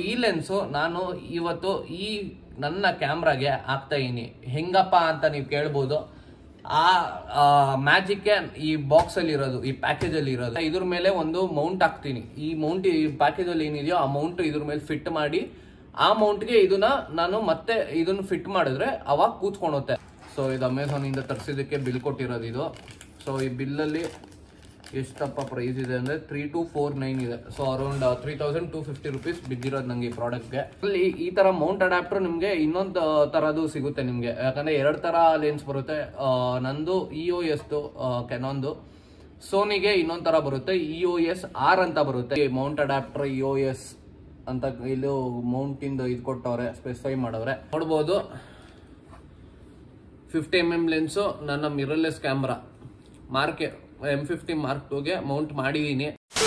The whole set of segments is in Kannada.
ಈ ಲೆನ್ಸು ನಾನು ಇವತ್ತು ಈ ನನ್ನ ಕ್ಯಾಮ್ರಾಗೆ ಹಾಕ್ತಾ ಇದೀನಿ ಹೆಂಗಪ್ಪ ಅಂತ ನೀವು ಕೇಳ್ಬೋದು ಆ ಮ್ಯಾಜಿಕ್ ಈ ಬಾಕ್ಸ್ ಅಲ್ಲಿ ಇರೋದು ಈ ಪ್ಯಾಕೇಜ್ ಅಲ್ಲಿ ಇರೋದು ಇದ್ರ ಮೇಲೆ ಒಂದು ಮೌಂಟ್ ಹಾಕ್ತೀನಿ ಈ ಮೌಂಟ್ ಈ ಪ್ಯಾಕೇಜ್ ಅಲ್ಲಿ ಏನಿದೆಯೋ ಆ ಮೌಂಟ್ ಇದ್ರ ಮೇಲೆ ಫಿಟ್ ಮಾಡಿ ಆ ಮೌಂಟ್ಗೆ ಇದನ್ನ ನಾನು ಮತ್ತೆ ಇದನ್ನ ಫಿಟ್ ಮಾಡಿದ್ರೆ ಅವಾಗ ಕೂತ್ಕೊಳುತ್ತೆ ಸೊ ಇದು ಅಮೆಝಾನ್ ಇಂದ ತರಿಸಿದಕ್ಕೆ ಬಿಲ್ ಕೊಟ್ಟಿರೋದು ಇದು ಸೊ ಈ ಬಿಲ್ಲಲ್ಲಿ ಎಷ್ಟಪ್ಪ ಪ್ರೈಸ್ ಇದೆ ಅಂದ್ರೆ ತ್ರೀ ಟು ಫೋರ್ ನೈನ್ ಇದೆ so around three thousand two fifty rupees ಬಿದ್ದಿರೋದು ನಂಗೆ ಈ ಪ್ರಾಡಕ್ಟ್ಗೆ ಅಲ್ಲಿ ಈ ತರ ಮೌಂಟ್ ಅಡಾಪ್ಟರ್ ನಿಮಗೆ ಇನ್ನೊಂದು ತರದು ಸಿಗುತ್ತೆ ನಿಮಗೆ ಯಾಕಂದ್ರೆ ಎರಡು ತರ ಲೆನ್ಸ್ ಬರುತ್ತೆ ಆ, ನಂದು ಇ ಒ ಎಸ್ ಕೆನಾನ್ದು ಸೋನಿಗೆ ಇನ್ನೊಂದ್ ತರ ಬರುತ್ತೆ ಇ ಒ ಎಸ್ ಆರ್ ಅಂತ ಬರುತ್ತೆ mount adapter E O S ಅಂತ ಇಲ್ಲೂ ಮೌಂಟ್ ಇಂದ ಇದು ಕೊಟ್ಟವ್ರೆ ಸ್ಪೆಸಿಫೈ ಮಾಡವ್ರೆ ನೋಡ್ಬೋದು ಫಿಫ್ಟಿ ಎಮ್ ಎಮ್ ಲೆನ್ಸು ನನ್ನ mirrorless camera mark M fifty mark ಟೂಗೆ ಮೌಂಟ್ ಮಾಡಿದ್ದೀನಿ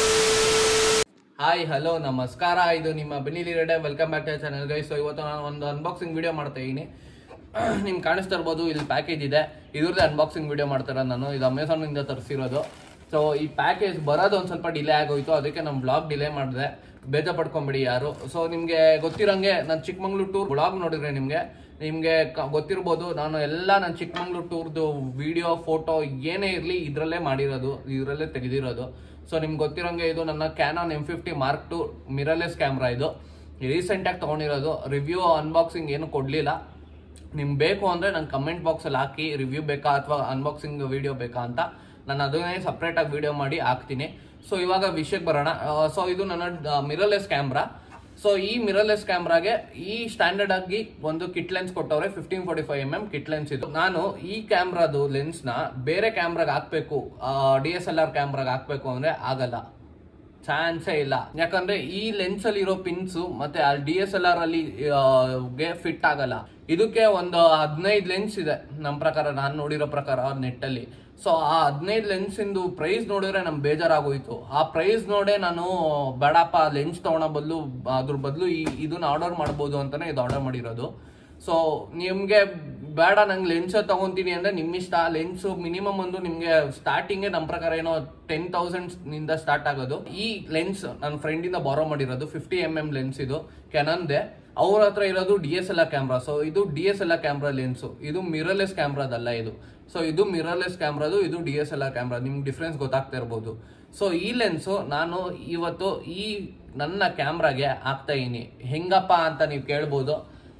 ಹಾಯ್ ಹಲೋ ನಮಸ್ಕಾರ ಇದು ನಿಮ್ಮ ಬೆನಿಲಿ ರೆಡೆ welcome back to channel guy so ಇವತ್ತು ನಾನು ಒಂದು ಅನ್ಬಾಕ್ಸಿಂಗ್ ವಿಡಿಯೋ ಮಾಡ್ತಾ ಇದ್ದೀನಿ ನಿಮ್ಗೆ ಕಾಣಿಸ್ತಾ ಇರ್ಬೋದು ಇಲ್ಲಿ ಪ್ಯಾಕೇಜ್ ಇದೆ ಇದ್ರದ್ದೇ ಅನ್ಬಾಕ್ಸಿಂಗ್ ವಿಡಿಯೋ ಮಾಡ್ತಾರೆ ನಾನು ಇದು ಅಮೆಝಾನ್ ಇಂದ ತರಿಸಿರೋದು ಸೊ ಈ ಪ್ಯಾಕೇಜ್ ಬರೋದು ಒಂದು ಸ್ವಲ್ಪ ಡಿಲೇ ಆಗೋಯ್ತು ಅದಕ್ಕೆ ನಮ್ಮ ಬ್ಲಾಗ್ ಡಿಲೇ ಮಾಡಿದೆ ಬೇಜ ಪಡ್ಕೊಂಬಿಡಿ ಯಾರು ಸೊ ನಿಮಗೆ ಗೊತ್ತಿರಂಗೆ ನಾನು ಚಿಕ್ಕಮಂಗ್ಳೂರು ಟೂರ್ ಬ್ಲಾಗ್ ನೋಡಿದ್ರೆ ನಿಮಗೆ ನಿಮಗೆ ಗೊತ್ತಿರ್ಬೋದು ನಾನು ಎಲ್ಲ ನನ್ನ ಚಿಕ್ಕಮಂಗ್ಳೂರು ಟೂರ್ದು ವಿಡಿಯೋ ಫೋಟೋ ಏನೇ ಇರಲಿ ಇದರಲ್ಲೇ ಮಾಡಿರೋದು ಇದರಲ್ಲೇ ತೆಗೆದಿರೋದು ಸೊ ನಿಮ್ಗೆ ಗೊತ್ತಿರೋಂಗೆ ಇದು ನನ್ನ Canon M fifty mark two mirrorless camera ಇದು ರೀಸೆಂಟಾಗಿ ತೊಗೊಂಡಿರೋದು ರಿವ್ಯೂ ಅನ್ಬಾಕ್ಸಿಂಗ್ ಏನು ಕೊಡಲಿಲ್ಲ ನಿಮ್ಗೆ ಬೇಕು ಅಂದರೆ ನಂಗೆ ಕಮೆಂಟ್ ಬಾಕ್ಸಲ್ಲಿ ಹಾಕಿ ರಿವ್ಯೂ ಬೇಕಾ ಅಥವಾ ಅನ್ಬಾಕ್ಸಿಂಗ್ ವಿಡಿಯೋ ಬೇಕಾ ಅಂತ ನಾನು ಅದನ್ನೇ ಸಪ್ರೇಟಾಗಿ ವಿಡಿಯೋ ಮಾಡಿ ಹಾಕ್ತೀನಿ ಸೊ ಇವಾಗ ವಿಷಯಕ್ಕೆ ಬರೋಣ ಸೊ ಇದು ನನ್ನ ಮಿರರ್ಲೆಸ್ ಕ್ಯಾಮ್ರಾ ಸೊ ಈ ಮಿರರ್ಲೆಸ್ ಕ್ಯಾಮ್ರಾಗೆ ಈ ಸ್ಟ್ಯಾಂಡರ್ಡ್ ಆಗಿ ಒಂದು ಕಿಟ್ ಲೆನ್ಸ್ ಕೊಟ್ಟವ್ರೆ fifteen forty five M M kit lens ಇದು ನಾನು ಈ ಕ್ಯಾಮ್ರಾದು ಲೆನ್ಸ್ ನ ಬೇರೆ ಕ್ಯಾಮ್ರಾಗ ಹಾಕ್ಬೇಕು ಡಿ ಎಸ್ ಎಲ್ ಆರ್ ಕ್ಯಾಮ್ರಾಗ ಹಾಕ್ಬೇಕು ಅಂದ್ರೆ ಆಗಲ್ಲ ಚಾನ್ಸೇ ಇಲ್ಲ ಯಾಕಂದ್ರೆ ಈ ಲೆನ್ಸ್ ಅಲ್ಲಿ ಇರೋ ಪಿನ್ಸ್ ಮತ್ತೆ ಡಿ ಎಸ್ ಎಲ್ ಆರ್ ಅಲ್ಲಿ ಆ, ಗೆ ಫಿಟ್ ಆಗಲ್ಲ ಇದಕ್ಕೆ ಒಂದು ಹದಿನೈದು ಲೆನ್ಸ್ ಇದೆ ನಮ್ಮ ಪ್ರಕಾರ ನಾನು ನೋಡಿರೋ ಪ್ರಕಾರ ನೆಟ್ ಅಲ್ಲಿ ಸೊ ಆ ಹದಿನೈದು ಲೆನ್ಸ್ ಇಂದು ಪ್ರೈಸ್ ನೋಡಿದ್ರೆ ನಮ್ಗೆ ಬೇಜಾರಾಗೋಯ್ತು ಆ ಪ್ರೈಸ್ ನೋಡೇ ನಾನು ಬೇಡಪ್ಪ ಲೆನ್ಸ್ ತಗೊಳೋ ಬದಲು ಅದ್ರ ಬದಲು ಈ ಇದನ್ನ ಆರ್ಡರ್ ಮಾಡ್ಬೋದು ಅಂತಾನೆ ಇದು ಆರ್ಡರ್ ಮಾಡಿರೋದು ಸೊ ನಿಮ್ಗೆ ಬೇಡ ನಂಗೆ ಲೆನ್ಸ್ ತಗೊಂತೀನಿ ಅಂದ್ರೆ ನಿಮ್ ಇಷ್ಟ ಲೆನ್ಸ್ ಮಿನಿಮಮ್ ಒಂದು ನಿಮ್ಗೆ ಸ್ಟಾರ್ಟಿಂಗ್ ನಮ್ಮ ಪ್ರಕಾರ ಏನೋ ಟೆನ್ ತೌಸಂಡ್ ನಿಂದ ಸ್ಟಾರ್ಟ್ ಆಗೋದು ಈ ಲೆನ್ಸ್ ನನ್ನ ಫ್ರೆಂಡ್ ಇಂದ ಬಾರೋ ಮಾಡಿರೋದು ಫಿಫ್ಟಿ ಎಂ ಎಂ ಲೆನ್ಸ್ ಇದು ಕೆನನ್ದೆ ಅವ್ರ ಹತ್ರ ಇರೋದು D S L R camera so ಇದು D S L R camera lens ಇದು ಮಿರರ್ಲೆಸ್ ಕ್ಯಾಮ್ರಾದಲ್ಲ ಇದು ಸೊ ಇದು ಮಿರರ್ಲೆಸ್ ಕ್ಯಾಮ್ರಾದು ಇದು D S L R camera ನಿಮ್ಗೆ ಡಿಫ್ರೆನ್ಸ್ ಗೊತ್ತಾಗ್ತಾ ಇರ್ಬೋದು ಸೊ ಈ ಲೆನ್ಸು ನಾನು ಇವತ್ತು ಈ ನನ್ನ ಕ್ಯಾಮ್ರಾಗೆ ಹಾಕ್ತಾ ಇದೀನಿ ಹೆಂಗಪ್ಪ ಅಂತ ನೀವು ಕೇಳ್ಬೋದು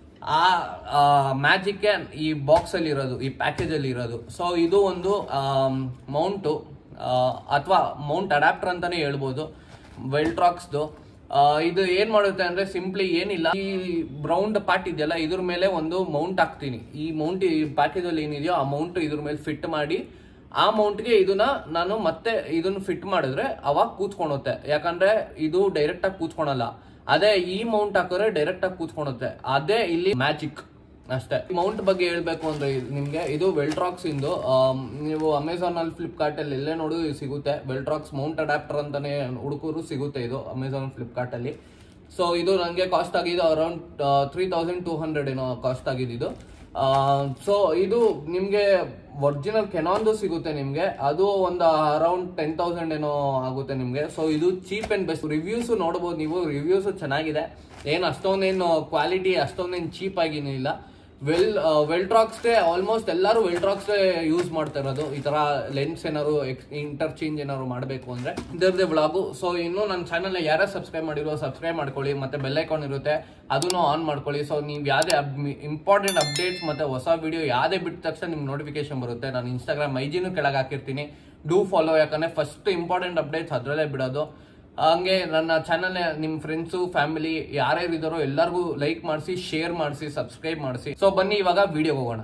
ಆ ಮ್ಯಾಜಿಕ್ ಈ ಬಾಕ್ಸ್ ಅಲ್ಲಿ ಇರೋದು ಈ ಪ್ಯಾಕೇಜ್ ಅಲ್ಲಿ ಇರೋದು ಸೊ ಇದು ಒಂದು ಮೌಂಟು ಅಥವಾ ಮೌಂಟ್ ಅಡಾಪ್ಟರ್ ಅಂತಾನೆ ಹೇಳ್ಬೋದು ವೆಲ್ಟ್ರಾಕ್ಸ್ದು ಇದು ಏನ್ ಮಾಡುತ್ತೆ ಅಂದ್ರೆ ಸಿಂಪ್ಲಿ ಏನಿಲ್ಲ ಈ ಬ್ರೌಂಡ್ ಪಾರ್ಟ್ ಇದೆಯಲ್ಲ ಇದ್ರ ಮೇಲೆ ಒಂದು ಮೌಂಟ್ ಹಾಕ್ತೀನಿ ಈ ಮೌಂಟ್ ಈ ಪ್ಯಾಕೇಜ್ ಅಲ್ಲಿ ಏನಿದೆಯೋ ಆ ಮೌಂಟ್ ಇದ್ರ ಮೇಲೆ ಫಿಟ್ ಮಾಡಿ ಆ ಮೌಂಟ್ಗೆ ಇದನ್ನ ನಾನು ಮತ್ತೆ ಇದನ್ನ ಫಿಟ್ ಮಾಡಿದ್ರೆ ಅವಾಗ ಕೂತ್ಕೊಳುತ್ತೆ ಯಾಕಂದ್ರೆ ಇದು ಡೈರೆಕ್ಟ್ ಆಗಿ ಕೂತ್ಕೊಳಲ್ಲ ಅದೇ ಈ ಮೌಂಟ್ ಹಾಕಿದ್ರೆ ಡೈರೆಕ್ಟ್ ಆಗಿ ಕೂತ್ಕೊಳುತ್ತೆ ಅದೇ ಇಲ್ಲಿ ಮ್ಯಾಜಿಕ್ ಅಷ್ಟೇ ಮೌಂಟ್ ಬಗ್ಗೆ ಹೇಳ್ಬೇಕು ಅಂದ್ರೆ ಇದ್ ನಿಮ್ಗೆ ಇದು ವೆಲ್ಟ್ರಾಕ್ಸ್ ಇಂದು ಆಮ್, ನೀವು ಅಮೆಝಾನ್ ಅಲ್ಲಿ ಫ್ಲಿಪ್ಕಾರ್ಟ್ ಅಲ್ಲಿ ಎಲ್ಲೇ ನೋಡು ಇದು ಸಿಗುತ್ತೆ ವೆಲ್ಟ್ರಾಕ್ಸ್ ಮೌಂಟ್ ಅಡಾಪ್ಟರ್ ಅಂತಾನೆ ಹುಡುಕರು ಸಿಗುತ್ತೆ ಇದು ಅಮೆಝಾನ್ ಫ್ಲಿಪ್ಕಾರ್ಟ್ ಅಲ್ಲಿ ಸೊ ಇದು ನನಗೆ ಕಾಸ್ಟ್ ಆಗಿದ್ದು around three thousand two hundred ಏನೋ ಕಾಸ್ಟ್ ಆಗಿದ್ದು ಸೊ ಇದು ನಿಮ್ಗೆ ಒರಿಜಿನಲ್ ಕೆನಾನ್ದು ಸಿಗುತ್ತೆ ನಿಮ್ಗೆ ಅದು ಒಂದು ಅರೌಂಡ್ ಟೆನ್ ತೌಸಂಡ್ ಏನೋ ಆಗುತ್ತೆ ನಿಮ್ಗೆ ಸೊ ಇದು ಚೀಪ್ ಅಂಡ್ ಬೆಸ್ಟ್ ರಿವ್ಯೂಸ್ ನೋಡ್ಬೋದು ನೀವು ರಿವ್ಯೂಸ್ ಚೆನ್ನಾಗಿದೆ ಏನು ಅಷ್ಟೊಂದೇನು ಕ್ವಾಲಿಟಿ ಅಷ್ಟೊಂದೇನು ಚೀಪ್ ಆಗಿನೂ ಇಲ್ಲ ವೆಲ್ ವೆಲ್ಟ್ರಾಕ್ಸ್ಗೆ ಆಲ್ಮೋಸ್ಟ್ ಎಲ್ಲರೂ ವೆಲ್ಟ್ರಾಕ್ಸ್ಗೆ ಯೂಸ್ ಮಾಡ್ತಾ ಇರೋದು ಈ ತರ ಲೆನ್ಸ್ ಏನಾದ್ರು ಇಂಟರ್ಚೇಂಜ್ ಏನಾದ್ರು ಮಾಡಬೇಕು ಅಂದ್ರೆ ಇದರದೇ ಬ್ಲಾಗು ಸೊ ಇನ್ನು ನನ್ನ ಚಾನಲ್ ಯಾರೇ ಸಬ್ಸ್ಕ್ರೈಬ್ ಮಾಡಿರೋ ಸಬ್ಸ್ಕ್ರೈಬ್ ಮಾಡ್ಕೊಳ್ಳಿ ಮತ್ತೆ ಬೆಲ್ ಐಕಾನ್ ಇರುತ್ತೆ ಅದನ್ನು ಆನ್ ಮಾಡ್ಕೊಳ್ಳಿ ಸೊ ನೀವು ಯಾವುದೇ ಇಂಪಾರ್ಟೆಂಟ್ ಅಪ್ಡೇಟ್ಸ್ ಮತ್ತೆ ಹೊಸ ವಿಡಿಯೋ ಯಾವುದೇ ಬಿಟ್ಟ ತಕ್ಷಣ ನಿಮ್ಗೆ ನೋಟಿಫಿಕೇಶನ್ ಬರುತ್ತೆ ನಾನು ಇನ್ಸ್ಟಾಗ್ರಾಮ್ ಐಜಿನೂ ಕೆಳಗೆ ಹಾಕಿರ್ತೀನಿ ಡೂ ಫಾಲೋ ಯಾಕಂದ್ರೆ ಫಸ್ಟ್ ಇಂಪಾರ್ಟೆಂಟ್ ಅಪ್ಡೇಟ್ಸ್ ಅದರಲ್ಲೇ ಬಿಡೋದು ಹಂಗೆ ನನ್ನ ಚಾನಲ್ ನಿಮ್ಮ ಫ್ರೆಂಡ್ಸು ಫ್ಯಾಮಿಲಿ ಯಾರ್ಯಾರು ಇದಾರೋ ಎಲ್ಲರಿಗೂ ಲೈಕ್ ಮಾಡಿಸಿ ಶೇರ್ ಮಾಡಿಸಿ ಸಬ್ಸ್ಕ್ರೈಬ್ ಮಾಡಿಸಿ ಸೊ ಬನ್ನಿ ಇವಾಗ ವಿಡಿಯೋ ಹೋಗೋಣ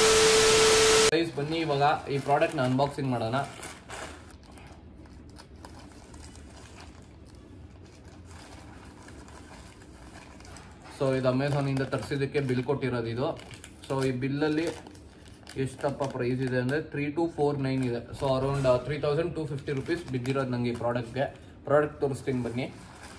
Guys, ಬನ್ನಿ ಇವಾಗ ಈ ಪ್ರಾಡಕ್ಟ್ನ ಅನ್ಬಾಕ್ಸಿಂಗ್ ಮಾಡೋಣ ಸೊ ಇದು ಅಮೆಝಾನ್ ಇಂದ ತರಿಸಿದ್ದಕ್ಕೆ ಬಿಲ್ ಕೊಟ್ಟಿರೋದು ಇದು ಸೊ ಈ ಬಿಲ್ಲಲ್ಲಿ ಎಷ್ಟಪ್ಪ ಪ್ರೈಸ್ ಇದೆ ಅಂದರೆ ತ್ರೀ ಟು ಫೋರ್ ನೈನ್ ಇದೆ so around three thousand two fifty rupees ಬಿದ್ದಿರೋದು ನನಗೆ ಈ ಪ್ರಾಡಕ್ಟ್ಗೆ ಪ್ರಾಡಕ್ಟ್ ತೋರಿಸ್ತೀನಿ ಬನ್ನಿ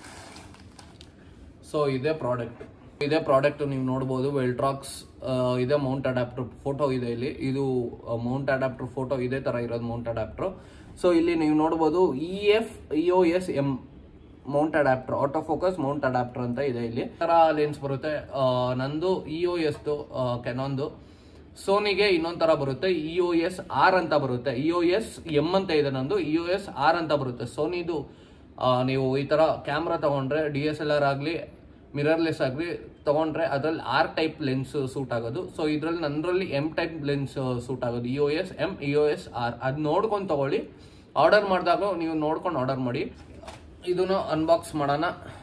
ಸೊ ಇದೇ ಪ್ರಾಡಕ್ಟ್ ಇದೇ ಪ್ರಾಡಕ್ಟ್ ನೀವು ನೋಡ್ಬೋದು ವೆಲ್ಟ್ರಾಕ್ಸ್ ಇದೇ ಮೌಂಟ್ ಅಡಾಪ್ಟರ್ ಫೋಟೋ ಇದೆ ಇಲ್ಲಿ ಇದು ಮೌಂಟ್ ಅಡಾಪ್ಟರ್ ಫೋಟೋ ಇದೇ ತರ ಇರೋದು ಮೌಂಟ್ ಅಡಾಪ್ಟರ್ ಸೊ ಇಲ್ಲಿ ನೀವು ನೋಡ್ಬೋದು E F E O S M mount adapter auto focus mount adapter ಅಂತ ಇದೆ ಇಲ್ಲಿ ಈ ತರ ಲೆನ್ಸ್ ಬರುತ್ತೆ ಆ, ನಂದು ಇ ಒ ಎಸ್ ಕೆನಾನ್ದು ಸೋನಿಗೆ ಇನ್ನೊಂದ್ ತರ ಬರುತ್ತೆ ಇ ಒ ಎಸ್ ಆರ್ ಅಂತ ಬರುತ್ತೆ ಇ ಒ ಎಸ್ ಎಂ ಅಂತ ಇದೆ ನಂದು ಇ ಒ ಎಸ್ ಆರ್ ಅಂತ ಬರುತ್ತೆ ಸೋನಿದು ಆ, ನೀವು ಈ ತರ ಕ್ಯಾಮ್ರಾ ತಗೊಂಡ್ರೆ ಡಿ ಎಸ್ ಎಲ್ ಆರ್ ಆಗಲಿ ಮಿರರ್ಲೆಸ್ ಆಗಲಿ ತಗೊಂಡ್ರೆ ಅದ್ರಲ್ಲಿ ಆರ್ ಟೈಪ್ ಲೆನ್ಸ್ ಸೂಟ್ ಆಗೋದು ಸೊ ಇದ್ರಲ್ಲಿ ನನ್ರಲ್ಲಿ ಎಂ ಟೈಪ್ ಲೆನ್ಸ್ ಸೂಟ್ ಆಗೋದು E O S M E O S R ಅದು ನೋಡ್ಕೊಂಡು ತಗೊಳ್ಳಿ ಆರ್ಡರ್ ಮಾಡಿದಾಗ ನೀವು ನೋಡ್ಕೊಂಡು ಆರ್ಡರ್ ಮಾಡಿ ಇದನ್ನು ಅನ್ಬಾಕ್ಸ್ ಮಾಡೋಣ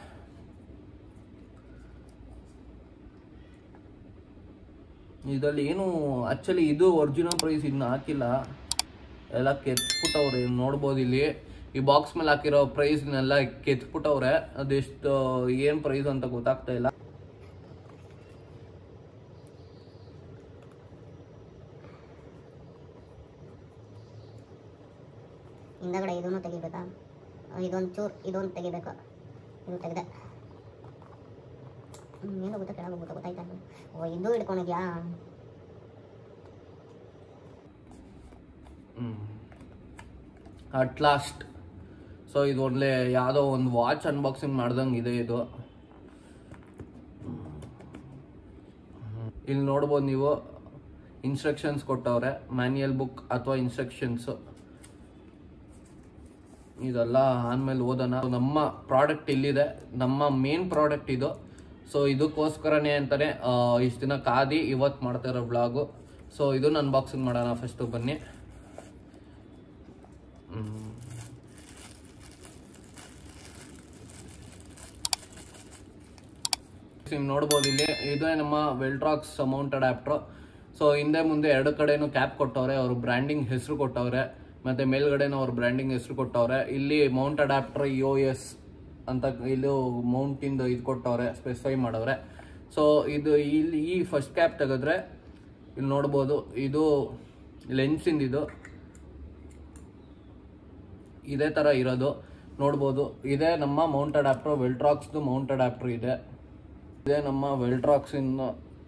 ಇದರಲ್ಲಿ ಏನು ಆಕ್ಚುಲಿ ಇದು ಒರಿಜಿನಲ್ ಪ್ರೈಸ್ ಇನ್ನು ಹಾಕಿಲ್ಲ ಎಲ್ಲ ಕೆತ್ಬಿಟ್ಟವ್ರೆ ನೋಡ್ಬೋದು ಇಲ್ಲಿ ಈ ಬಾಕ್ಸ್ ಮೇಲೆ ಹಾಕಿರೋ ಪ್ರೈಸ್ನೆಲ್ಲ ಕೆತ್ಬಿಟ್ಟವ್ರೆ ಅದೆಷ್ಟು ಏನು ಪ್ರೈಸ್ ಅಂತ ಗೊತ್ತಾಗ್ತಾ ಇಲ್ಲ ಹಿಂದಗಡೆ ಇದನ್ನು ತೆಗಿಬೇಕಾ ಇದೊಂದು ಚೂರು ಇದೊಂದು ತೆಗಿಬೇಕು ಇದು ತೆಗೆದೆ ಏನು ಗೊತ್ತಾ ಕೆಳಗೆ ಗೊತ್ತಾ ಗೊತ್ತಾಯ್ತಾ ಓ ಇದು ಹಿಡ್ಕೊಂಡಿದ್ಯಾ ಅಟ್ ಲಾಸ್ಟ್ ಸೊ ಇದು ಒಳ್ಳೆ ಯಾವುದೋ ಒಂದು ವಾಚ್ ಅನ್ಬಾಕ್ಸಿಂಗ್ ಮಾಡ್ದಂಗೆ ಇದೆ ಇದು ಇಲ್ಲಿ ನೋಡ್ಬೋದು ನೀವು ಇನ್ಸ್ಟ್ರಕ್ಷನ್ಸ್ ಕೊಟ್ಟವ್ರೆ ಮ್ಯಾನ್ಯಲ್ ಬುಕ್ ಅಥವಾ ಇನ್ಸ್ಟ್ರಕ್ಷನ್ಸ್ ಇದೆಲ್ಲ ಆದ್ಮೇಲೆ ಓದೋಣ ನಮ್ಮ ಪ್ರಾಡಕ್ಟ್ ಇಲ್ಲಿದೆ ನಮ್ಮ ಮೇನ್ ಪ್ರಾಡಕ್ಟ್ ಇದು ಸೊ ಇದಕ್ಕೋಸ್ಕರನೇ ಅಂತಾನೆ ಇಷ್ಟು ದಿನ ಕಾದಿ ಇವತ್ತು ಮಾಡ್ತಾ ಇರೋ ಬ್ಲಾಗು ಸೊ ಇದನ್ನ ಅನ್ಬಾಕ್ಸಿಂಗ್ ಮಾಡೋಣ ಫಸ್ಟು ಬನ್ನಿ ಹ್ಮ್. ನೀವು ನೋಡ್ಬೋದು ಇಲ್ಲಿ ಇದೇ ನಮ್ಮ ವೆಲ್ಟ್ರಾಕ್ಸ್ ಮೌಂಟ್ ಅಡಾಪ್ಟರ್ ಸೊ ಹಿಂದೆ ಮುಂದೆ ಎರಡು ಕಡೆನೂ ಕ್ಯಾಪ್ ಕೊಟ್ಟವ್ರೆ ಅವರು ಬ್ರ್ಯಾಂಡಿಂಗ್ ಹೆಸರು ಕೊಟ್ಟವ್ರೆ ಮತ್ತೆ ಮೇಲ್ಗಡೆನೂ ಅವ್ರ ಬ್ರ್ಯಾಂಡಿಂಗ್ ಹೆಸರು ಕೊಟ್ಟವ್ರೆ ಇಲ್ಲಿ ಮೌಂಟ್ ಅಡಾಪ್ಟರ್ ಯೋ ಎಸ್ ಅಂತ ಇಲ್ಲಿ ಮೌಂಟಿಂದ ಇದು ಕೊಟ್ಟವ್ರೆ ಸ್ಪೆಸಿಫೈ ಮಾಡವ್ರೆ ಸೊ ಇದು ಇಲ್ಲಿ ಈ ಫಸ್ಟ್ ಕ್ಯಾಪ್ ತೆಗೆದ್ರೆ ಇಲ್ಲಿ ನೋಡ್ಬೋದು ಇದು ಲೆನ್ಸಿಂದ ಇದು ಇದೇ ತರ ಇರೋದು ನೋಡ್ಬೋದು ಇದೇ ನಮ್ಮ ಮೌಂಟ್ ಅಡಾಪ್ಟರ್ ವೆಲ್ಟ್ರಾಕ್ಸ್ದು ಮೌಂಟ್ ಅಡಾಪ್ಟರ್ ಇದೆ ಇದೇ ನಮ್ಮ Viltrox in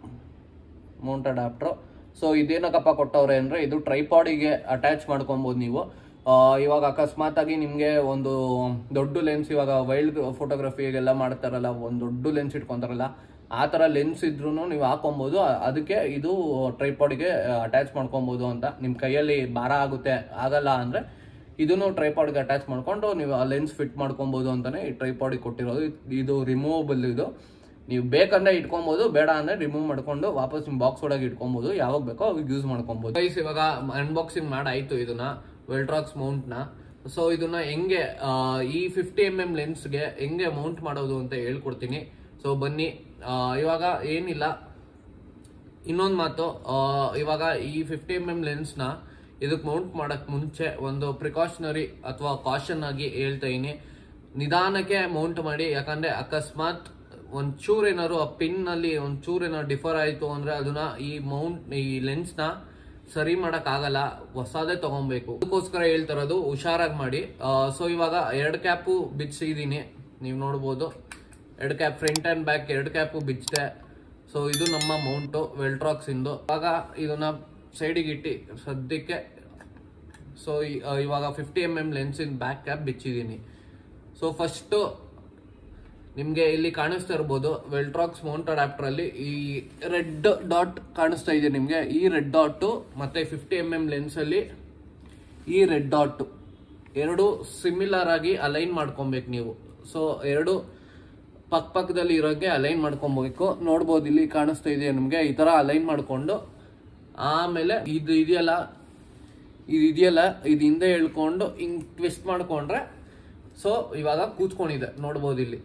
mount adapter so ಇದೇನಕ್ಕಪ್ಪ ಕೊಟ್ಟವ್ರೆ ಅಂದ್ರೆ ಇದು ಟ್ರೈಪಾಡಿಗೆ ಅಟ್ಯಾಚ್ ಮಾಡ್ಕೊಬೋದು ನೀವು ಆ, ಇವಾಗ ಅಕಸ್ಮಾತ್ ಆಗಿ ನಿಮಗೆ ಒಂದು ದೊಡ್ಡ ಲೆನ್ಸ್ ಇವಾಗ ವೈಲ್ಡ್ ಫೋಟೋಗ್ರಫಿಗೆಲ್ಲ ಮಾಡ್ತಾರಲ್ಲ ಒಂದು ದೊಡ್ಡ ಲೆನ್ಸ್ ಇಟ್ಕೊಂತಾರಲ್ಲ ಆ ಥರ ಲೆನ್ಸ್ ಇದ್ರೂ ನೀವು ಹಾಕೊಬೋದು ಅ- ಅದಕ್ಕೆ ಇದು ಟ್ರೈಪಾಡಿಗೆ ಅಟ್ಯಾಚ್ ಮಾಡ್ಕೊಬೋದು ಅಂತ ನಿಮ್ಮ ಕೈಯಲ್ಲಿ ಭಾರ ಆಗುತ್ತೆ ಆಗಲ್ಲ ಅಂದ್ರೆ ಇದನ್ನು ಟ್ರೈಪಾಡ್ಗೆ ಅಟ್ಯಾಚ್ ಮಾಡ್ಕೊಂಡು ನೀವು ಆ ಲೆನ್ಸ್ ಫಿಟ್ ಮಾಡ್ಕೊಬೋದು ಅಂತಾನೆ ಈ ಟ್ರೈಪಾಡಿಗೆ ಕೊಟ್ಟಿರೋದು ಇದ್- ಇದು ರಿಮೂವಬಲ್ ಇದು ನೀವು ಬೇಕಂದ್ರೆ ಇಟ್ಕೊಬೋದು ಬೇಡ ಅಂದ್ರೆ ರಿಮೂವ್ ಮಾಡ್ಕೊಂಡು ವಾಪಸ್ ನಿಮ್ಮ ಬಾಕ್ಸ್ ಒಳಗೆ ಇಟ್ಕೊಬೋದು ಯಾವಾಗ ಬೇಕೋ ಅವಾಗ ಯೂಸ್ ಮಾಡ್ಕೊಬೋದು ಗೈಸ್ ಇವಾಗ ಅನ್ಬಾಕ್ಸಿಂಗ್ ಮಾಡಾಯ್ತು ಇದನ್ನ ವೆಲ್ಟ್ರಾಕ್ಸ್ ಮೌಂಟ್ ನ ಸೊ ಇದನ್ನ ಹೆಂಗೆ ಆ, ಈ ಫಿಫ್ಟಿ ಎಮ್ ಎಂ ಲೆನ್ಸ್ಗೆ ಹೆಂಗೆ ಮೌಂಟ್ ಮಾಡೋದು ಅಂತ ಹೇಳ್ಕೊಡ್ತೀನಿ ಸೊ ಬನ್ನಿ ಆ, ಇವಾಗ ಏನಿಲ್ಲ ಇನ್ನೊಂದು ಮಾತು ಆ, ಇವಾಗ ಈ ಫಿಫ್ಟಿ ಎಮ್ ಎಂ ಲೆನ್ಸ್ನ ಇದಕ್ಕೆ ಮೌಂಟ್ ಮಾಡಕ್ ಮುಂಚೆ ಒಂದು ಪ್ರಿಕಾಷನರಿ ಅಥವಾ ಕಾಷನ್ ಆಗಿ ಹೇಳ್ತಾ ಇದೀನಿ ನಿಧಾನಕ್ಕೆ ಮೌಂಟ್ ಮಾಡಿ ಯಾಕಂದ್ರೆ ಅಕಸ್ಮಾತ್ ಒಂದ್ ಚೂರ್ ಏನಾದ್ರು ಆ ಪಿನ್ ನಲ್ಲಿ ಒಂದ್ ಚೂರ್ ಏನಾದ್ರು ಡಿಫರ್ ಆಯ್ತು ಅಂದ್ರೆ ಅದನ್ನ ಈ ಮೌಂಟ್ ಈ ಲೆನ್ಸ್ ನ ಸರಿ ಮಾಡಕ್ ಆಗಲ್ಲ ಹೊಸದೇ ತಗೊಬೇಕು ಅದಕ್ಕೋಸ್ಕರ ಹೇಳ್ತಿರೋದು ಹುಷಾರಾಗಿ ಮಾಡಿ ಸೊ ಇವಾಗ ಎರಡು ಕ್ಯಾಪು ಬಿಚ್ಚಿದೀನಿ ನೀವು ನೋಡ್ಬೋದು ಎರಡು ಕ್ಯಾಪ್ ಫ್ರಂಟ್ ಅಂಡ್ ಬ್ಯಾಕ್ ಎರಡು ಕ್ಯಾಪು ಬಿಚ್ಚಿದೆ ಸೊ ಇದು ನಮ್ಮ ಮೌಂಟು ವೆಲ್ಟ್ರಾಕ್ಸ್ ಇಂದು ಇವಾಗ ಇದನ್ನ ಸೈಡಿಗೆ ಇಟ್ಟು ಸದ್ಯಕ್ಕೆ ಸೊ ಇವಾಗ ಫಿಫ್ಟಿ ಎಮ್ ಎಮ್ ಲೆನ್ಸಿನ ಬ್ಯಾಕ್ ಕ್ಯಾಪ್ ಬಿಚ್ಚಿದ್ದೀನಿ ಸೊ ಫಸ್ಟು ನಿಮಗೆ ಇಲ್ಲಿ ಕಾಣಿಸ್ತಾ ಇರ್ಬೋದು ವೆಲ್ಟ್ರಾಕ್ಸ್ ಮೌಂಟ್ ಅಡಾಪ್ಟರ್ ಅಲ್ಲಿ ಈ ರೆಡ್ ಡಾಟ್ ಕಾಣಿಸ್ತಾ ಇದೆ ನಿಮಗೆ ಈ ರೆಡ್ ಡಾಟ್ ಮತ್ತೆ ಫಿಫ್ಟಿ ಎಮ್ ಎಮ್ ಲೆನ್ಸ್ ಅಲ್ಲಿ ಈ ರೆಡ್ ಡಾಟ್ ಎರಡು ಸಿಮಿಲರ್ ಆಗಿ ಅಲೈನ್ ಮಾಡ್ಕೊಬೇಕು ನೀವು ಸೊ ಎರಡು ಪಕ್ಕ ಪಕ್ಕದಲ್ಲಿ ಇರೋಗೆ ಅಲೈನ್ ಮಾಡ್ಕೊಬೇಕು ನೋಡ್ಬೋದು ಇಲ್ಲಿ ಕಾಣಿಸ್ತಾ ಇದೆ ನಿಮಗೆ ಈ ತರ ಅಲೈನ್ ಮಾಡ್ಕೊಂಡು ಆಮೇಲೆ ಇದು ಇದೆಯಲ್ಲ ಇದು ಇದೆಯಲ್ಲ ಇದು ಹಿಂದೆ ಹೇಳ್ಕೊಂಡು ಹಿಂಗ್ ಟ್ವಿಸ್ಟ್ ಮಾಡ್ಕೊಂಡ್ರೆ ಸೊ ಇವಾಗ ಕೂತ್ಕೊಂಡಿದೆ ನೋಡ್ಬೋದು ಇಲ್ಲಿ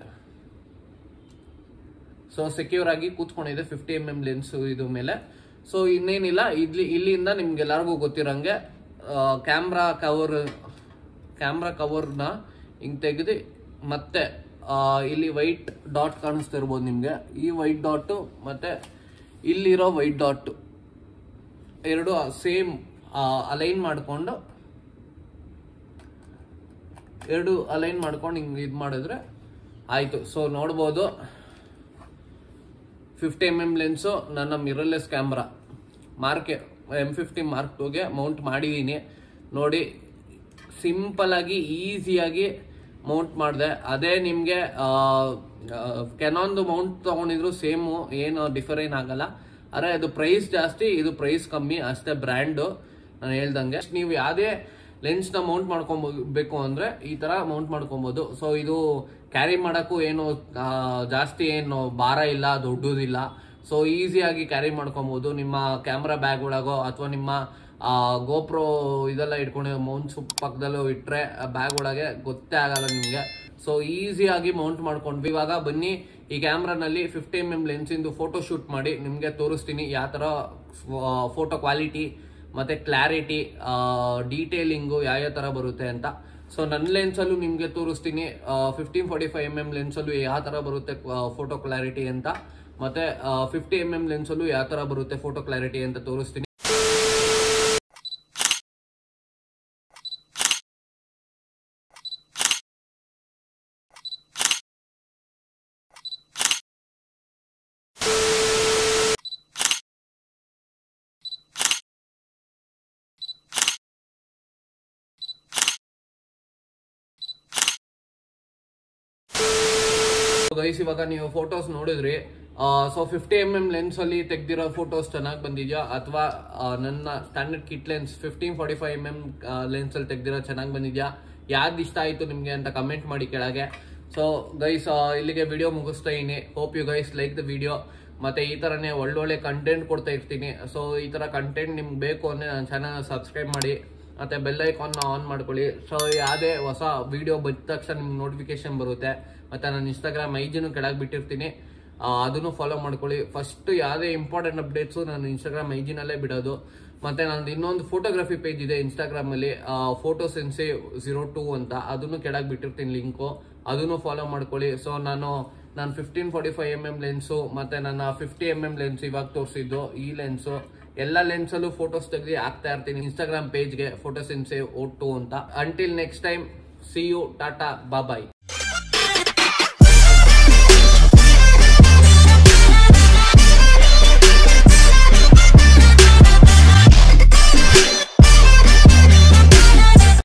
ಸೊ ಸೆಕ್ಯೂರ್ ಆಗಿ ಕೂತ್ಕೊಂಡಿದೆ ಫಿಫ್ಟಿ ಎಮ್ ಎಮ್ ಲೆನ್ಸ್ ಇದು ಮೇಲೆ ಸೊ ಇನ್ನೇನಿಲ್ಲ ಇಲ್ಲಿ ಇಲ್ಲಿಂದ ನಿಮ್ಗೆಲ್ಲರಿಗೂ ಗೊತ್ತಿರಂಗೆ ಕ್ಯಾಮ್ರಾ ಕವರ್ ಕ್ಯಾಮ್ರಾ ಕವರ್ನ ಹಿಂಗ್ ತೆಗೆದು ಮತ್ತೆ ಆ, ಇಲ್ಲಿ ವೈಟ್ ಡಾಟ್ ಕಾಣಿಸ್ತಾ ಇರ್ಬೋದು ನಿಮ್ಗೆ ಈ ವೈಟ್ ಡಾಟ್ ಮತ್ತೆ ಇಲ್ಲಿರೋ ವೈಟ್ ಡಾಟ್ ಎರಡು ಸೇಮ್ ಅಲೈನ್ ಮಾಡಿಕೊಂಡು ಎರಡು ಅಲೈನ್ ಮಾಡ್ಕೊಂಡು ಹಿಂಗೆ ಇದು ಮಾಡಿದ್ರೆ ಆಯ್ತು ಸೊ ನೋಡ್ಬೋದು ಫಿಫ್ಟಿ ಎಮ್ ಎಮ್ ಲೆನ್ಸು ನನ್ನ ಮಿರರ್ಲೆಸ್ ಕ್ಯಾಮ್ರಾ ಮಾರ್ಕೆ ಎಮ್ ಫಿಫ್ಟಿ ಮಾರ್ಕ್ ಟೂಗೆ ಮೌಂಟ್ ಮಾಡಿದ್ದೀನಿ ನೋಡಿ ಸಿಂಪಲ್ ಆಗಿ ಈಸಿಯಾಗಿ ಮೌಂಟ್ ಮಾಡಿದೆ ಅದೇ ನಿಮಗೆ ಕೆನಾನ್ದು ಮೌಂಟ್ ತಗೊಂಡಿದ್ರು ಸೇಮು ಏನು ಡಿಫರ್ ಏನಾಗಲ್ಲ ಅರೆ ಅದು ಪ್ರೈಸ್ ಜಾಸ್ತಿ ಇದು ಪ್ರೈಸ್ ಕಮ್ಮಿ ಅಷ್ಟೇ ಬ್ರ್ಯಾಂಡು ನಾನು ಹೇಳ್ದಂಗೆ ನೀವು ಯಾವುದೇ ಲೆನ್ಸ್ನ ಮೌಂಟ್ ಮಾಡ್ಕೊಬೇಕು ಅಂದ್ರೆ ಈ ತರ ಮೌಂಟ್ ಮಾಡ್ಕೊಬೋದು ಸೊ ಇದು ಕ್ಯಾರಿ ಮಾಡೋಕ್ಕೂ ಏನು ಆ, ಜಾಸ್ತಿ ಏನು ಭಾರ ಇಲ್ಲ ದೊಡ್ಡದಿಲ್ಲ ಸೊ ಈಸಿಯಾಗಿ ಕ್ಯಾರಿ ಮಾಡ್ಕೊಬೋದು ನಿಮ್ಮ ಕ್ಯಾಮ್ರಾ ಬ್ಯಾಗ್ ಒಳಗೋ ಅಥವಾ ನಿಮ್ಮ ಗೋಪ್ರೋ ಇದೆಲ್ಲ ಇಟ್ಕೊಂಡು ಮೌಂಟ್ಸ್ ಪಕ್ಕದಲ್ಲೂ ಇಟ್ಟರೆ ಬ್ಯಾಗ್ ಒಳಗೆ ಗೊತ್ತೇ ಆಗಲ್ಲ ನಿಮಗೆ ಸೊ ಈಸಿಯಾಗಿ ಮೌಂಟ್ ಮಾಡ್ಕೊಂಡ್ವಿ ಇವಾಗ ಬನ್ನಿ ಈ ಕ್ಯಾಮ್ರಾನಲ್ಲಿ ಫಿಫ್ಟಿ ಎಮ್ ಎಮ್ ಲೆನ್ಸಿಂದು ಫೋಟೋ ಶೂಟ್ ಮಾಡಿ ನಿಮಗೆ ತೋರಿಸ್ತೀನಿ ಯಾವ ಥರ ಫೋಟೋ ಕ್ವಾಲಿಟಿ ಮತ್ತೆ ಕ್ಲಾರಿಟಿ ಡೀಟೇಲಿಂಗು ಯಾವ ಥರ ಬರುತ್ತೆ ಅಂತ ಸೊ ನನ್ನ ಲೆನ್ಸಲ್ಲೂ ನಿಮಗೆ ತೋರಿಸ್ತೀನಿ fifteen forty five M M ಲೆನ್ಸಲ್ಲೂ ಯಾವ ಥರ ಬರುತ್ತೆ ಫೋಟೋ ಕ್ಲಾರಿಟಿ ಅಂತ ಮತ್ತೆ ಫಿಫ್ಟಿ ಎಮ್ ಎಮ್ ಲೆನ್ಸಲ್ಲೂ ಯಾವ ಥರ ಬರುತ್ತೆ ಫೋಟೋ ಕ್ಲಾರಿಟಿ ಅಂತ ತೋರಿಸ್ತೀನಿ ಗೈಸ್ ಇವಾಗ ನೀವು ಫೋಟೋಸ್ ನೋಡಿದ್ರಿ so fifty M M lens ಅಲ್ಲಿ ತೆಗ್ದಿರೋ ಫೋಟೋಸ್ ಚೆನ್ನಾಗಿ ಬಂದಿದ್ಯಾ ಅಥವಾ ನನ್ನ standard kit lens fifteen forty five M M lens ಅಲ್ಲಿ ತೆಗ್ದಿರೋ ಚೆನ್ನಾಗಿ ಬಂದಿದ್ಯಾ ಯಾವ್ದು ಇಷ್ಟ ಆಯ್ತು ನಿಮ್ಗೆ ಅಂತ ಕಮೆಂಟ್ ಮಾಡಿ ಕೆಳಗೆ ಸೊ ಗೈಸ್ ಇಲ್ಲಿಗೆ ವಿಡಿಯೋ ಮುಗಿಸ್ತಾ ಇದೀನಿ hope you guys like the video ಮತ್ತೆ ಈ ತರನೇ ಒಳ್ಳೊಳ್ಳೆ ಕಂಟೆಂಟ್ ಕೊಡ್ತಾ ಇರ್ತೀನಿ ಸೊ ಈ ತರ ಕಂಟೆಂಟ್ ನಿಮ್ಗೆ ಬೇಕು ಅಂದ್ರೆ ನನ್ನ ಚಾನಲ್ ಸಬ್ಸ್ಕ್ರೈಬ್ ಮಾಡಿ ಮತ್ತೆ ಬೆಲ್ ಐಕಾನ್ ಆನ್ ಮಾಡ್ಕೊಳ್ಳಿ ಸೊ ಯಾವುದೇ ಹೊಸ ವಿಡಿಯೋ ಬಂದ ತಕ್ಷಣ ನಿಮ್ಗೆ ನೋಟಿಫಿಕೇಶನ್ ಬರುತ್ತೆ ಮತ್ತೆ ನಾನು ಇನ್ಸ್ಟಾಗ್ರಾಮ್ ಐಜಿನೂ ಕೆಳಗೆ ಬಿಟ್ಟಿರ್ತೀನಿ ಆ, ಅದನ್ನು ಫಾಲೋ ಮಾಡ್ಕೊಳ್ಳಿ ಫಸ್ಟ್ ಯಾವುದೇ ಇಂಪಾರ್ಟೆಂಟ್ ಅಪ್ಡೇಟ್ಸು ನಾನು ಇನ್ಸ್ಟಾಗ್ರಾಮ್ ಐಜಿನಲ್ಲೇ ಬಿಡೋದು ಮತ್ತೆ ನಂದು ಇನ್ನೊಂದು ಫೋಟೋಗ್ರಫಿ ಪೇಜ್ ಇದೆ ಇನ್ಸ್ಟಾಗ್ರಾಮ್ ಅಲ್ಲಿ ಫೋಟೋ ಸೆನ್ಸೆ ಜೀರೋ ಟೂ ಅಂತ ಅದನ್ನು ಕೆಳಗೆ ಬಿಟ್ಟಿರ್ತೀನಿ ಲಿಂಕು ಅದನ್ನು ಫಾಲೋ ಮಾಡ್ಕೊಳ್ಳಿ ಸೊ ನಾನು ನಾನು fifteen forty five M M lens ಮತ್ತೆ ನನ್ನ ಫಿಫ್ಟಿ ಎಮ್ ಎಮ್ ಲೆನ್ಸ್ ಇವಾಗ ತೋರಿಸಿದ್ದು ಈ ಲೆನ್ಸು ಎಲ್ಲ ಲೆನ್ಸಲ್ಲೂ ಫೋಟೋಸ್ ತೆಗೆದು ಹಾಕ್ತಾ ಇರ್ತೀನಿ ಇನ್ಸ್ಟಾಗ್ರಾಮ್ ಪೇಜ್ಗೆ ಫೋಟೋ ಸೆನ್ಸೆ ಓ ಟು ಅಂತ until next time see you tata bye-bye